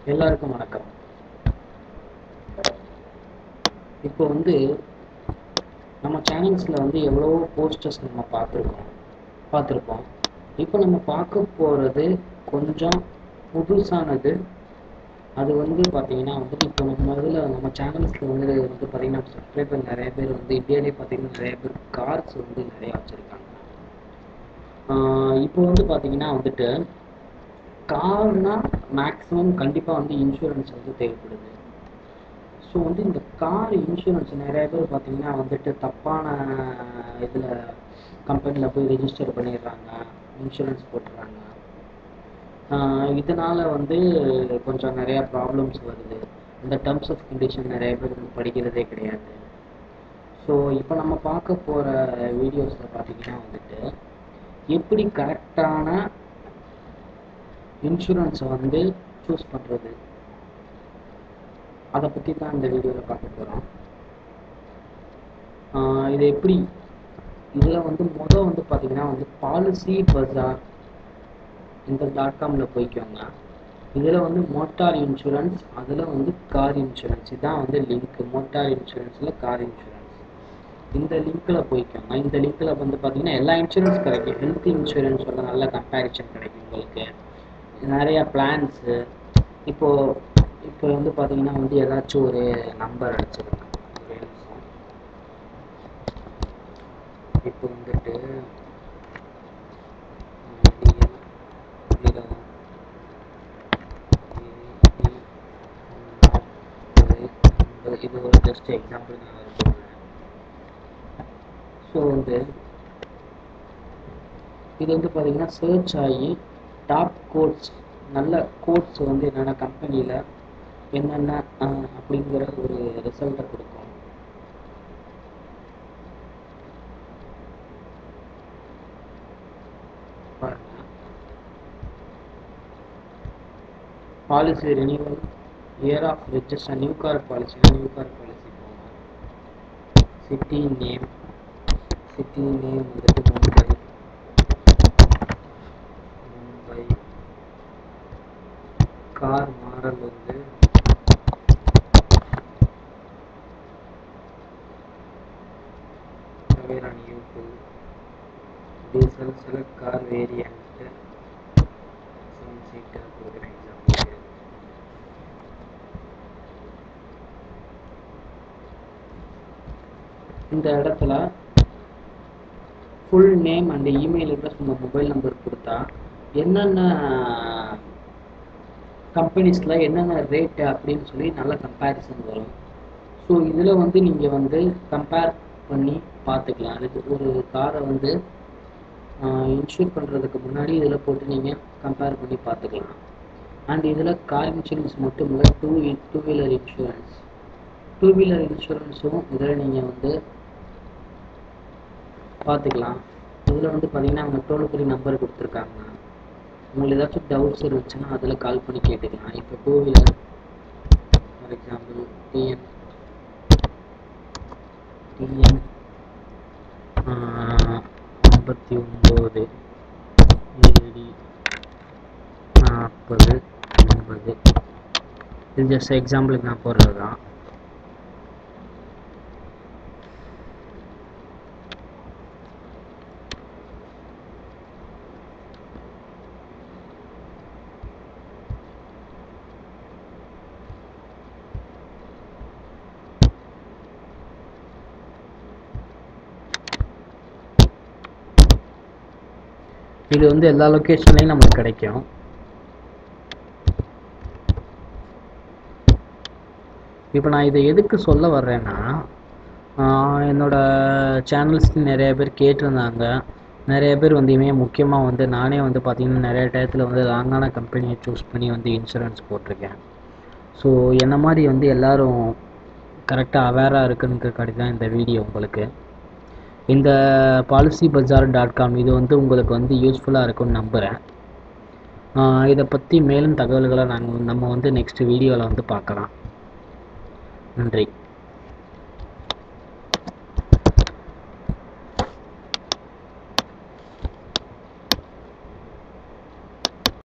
எல்லாருக்கும் வணக்கம் இப்போ வந்து நம்ம சேனல்ஸில் வந்து எவ்வளோ போஸ்டர்ஸ் நம்ம பார்த்துருக்கோம் பார்த்துருப்போம் இப்போ நம்ம பார்க்க போகிறது கொஞ்சம் புதுசானது அது வந்து பார்த்தீங்கன்னா வந்துட்டு இப்போ நம்ம இதில் நம்ம சேனல்ஸில் வந்து வந்து பார்த்தீங்கன்னா சப்ஸ்கிரைபர் நிறைய பேர் வந்து இந்தியாவிலே பார்த்தீங்கன்னா நிறைய பேர் கார்ஸ் வந்து நிறையா வச்சுருக்காங்க இப்போ வந்து பார்த்தீங்கன்னா வந்துட்டு கார்னா மேக்ஸிமம் கண்டிப்பாக வந்து இன்சூரன்ஸ் வந்து தேவைப்படுது ஸோ வந்து இந்த கார் இன்சூரன்ஸ் நிறைய பேர் பார்த்தீங்கன்னா வந்துட்டு தப்பான இதில் கம்பெனியில் போய் ரெஜிஸ்டர் பண்ணிடுறாங்க இன்சூரன்ஸ் போட்டுறாங்க இதனால் வந்து கொஞ்சம் நிறையா ப்ராப்ளம்ஸ் வருது இந்த டேர்ம்ஸ் ஆஃப் கண்டிஷன் நிறைய பேர் வந்து படிக்கிறதே கிடையாது ஸோ இப்போ நம்ம பார்க்க போகிற வீடியோஸில் பார்த்தீங்கன்னா வந்துட்டு எப்படி கரெக்டான இன்சூரன்ஸை வந்து சூஸ் பண்ணுறது அதை பற்றி தான் இந்த வீடியோவில் பார்க்க போகிறோம் இது எப்படி இதில் வந்து மொதல் வந்து பார்த்தீங்கன்னா வந்து பாலிசி பஜார் இந்த டாட் காமில் போய்க்கோங்க இதில் வந்து மோட்டார் இன்சூரன்ஸ் அதில் வந்து கார் இன்சூரன்ஸ் இதான் வந்து லிங்க் மோட்டார் இன்சூரன்ஸில் கார் இன்சூரன்ஸ் இந்த லிங்க்கில் போய்க்கோங்க இந்த லிங்க்கில் வந்து பார்த்தீங்கன்னா எல்லா இன்சூரன்ஸ் கிடைக்கும் ஹெல்த் இன்சூரன்ஸோட நல்ல கம்பேரிசன் கிடைக்கும் உங்களுக்கு நிறைய பிளான்ஸு இப்போது இப்போ வந்து பார்த்தீங்கன்னா வந்து ஏதாச்சும் ஒரு நம்பர் அடிச்சிருங்க ஒரு நிமிஷம் இப்போ வந்துட்டு இது ஒரு ஜஸ்ட் எக்ஸாம்பிள் நான் சொல்கிறேன் ஸோ வந்து இது வந்து பார்த்தீங்கன்னா சர்ச் ஆகி டாப் கோட்ஸ் நல்ல கோட்ஸ் வந்து என்னென்ன கம்பெனியில் என்னென்ன அப்படிங்கிற ஒரு ரிசல்ட்டை கொடுக்கும் policy renewal year of register new car policy new car policy போங்க சிட்டி நேம் சிட்டி நேம் வந்துட்டு மும்பை மும்பை கார் மாடல் வந்து Tavera new two diesel select car variant seven seater கொடுக்குற எக்ஸாம்பிளுக்கு இந்த இடத்துல full name and email address உங்கள் mobile number கொடுத்தா என்னென்ன கம்பெனிஸில் என்னென்ன ரேட்டு அப்படின்னு சொல்லி நல்ல கம்பேரிசன் வரும் ஸோ இதில் வந்து நீங்கள் வந்து கம்பேர் பண்ணி பார்த்துக்கலாம் அதுக்கு ஒரு காரை வந்து இன்சூர் பண்ணுறதுக்கு முன்னாடி இதில் போட்டு நீங்கள் கம்பேர் பண்ணி பார்த்துக்கலாம் அண்ட் இதில் கார் இன்சூரன்ஸ் மட்டும் இல்லை two two wheeler insurance two wheeler இன்சூரன்ஸும் இதில் நீங்கள் வந்து பார்த்துக்கலாம் இதில் வந்து பார்த்தீங்கன்னா அவங்க டோல் ஃப்ரீ நம்பர் கொடுத்துருக்காங்க உங்களுக்கு ஏதாச்சும் டவுட்ஸ் இருந்துச்சுன்னா அதில் கால் பண்ணி கேட்டுக்கலாம் இப்போ two wheeler for example TN TN ஐம்பத்தி ஒம்பது ஏடி நாற்பது ஐம்பது இது ஜஸ்ட் எக்ஸாம்பிளுக்கு நான் போடுறது தான் இது வந்து எல்லா லொக்கேஷன்லையும் நமக்கு கிடைக்கும் இப்போ நான் இதை எதுக்கு சொல்ல வர்றேன்னா என்னோட சேனல்ஸ் நிறைய பேர் கேட்டிருந்தாங்க நிறைய பேர் வந்து இவன் முக்கியமாக வந்து நானே வந்து பார்த்திங்கன்னா நிறைய டயத்தில் வந்து லாங்கான கம்பெனியை சூஸ் பண்ணி வந்து இன்சூரன்ஸ் போட்டிருக்கேன் ஸோ என்ன மாதிரி வந்து எல்லோரும் கரெக்டாக அவேராக இருக்குன்றக்காடி தான் இந்த வீடியோ உங்களுக்கு இந்த பாலிசி பஜார் டாட் காம் இது வந்து உங்களுக்கு வந்து யூஸ்ஃபுல்லாக இருக்கும்னு நம்புகிறேன் இதை பற்றி மேலும் தகவல்களை நாங்கள் நம்ம வந்து நெக்ஸ்ட் வீடியோவில் வந்து பார்க்கலாம் நன்றி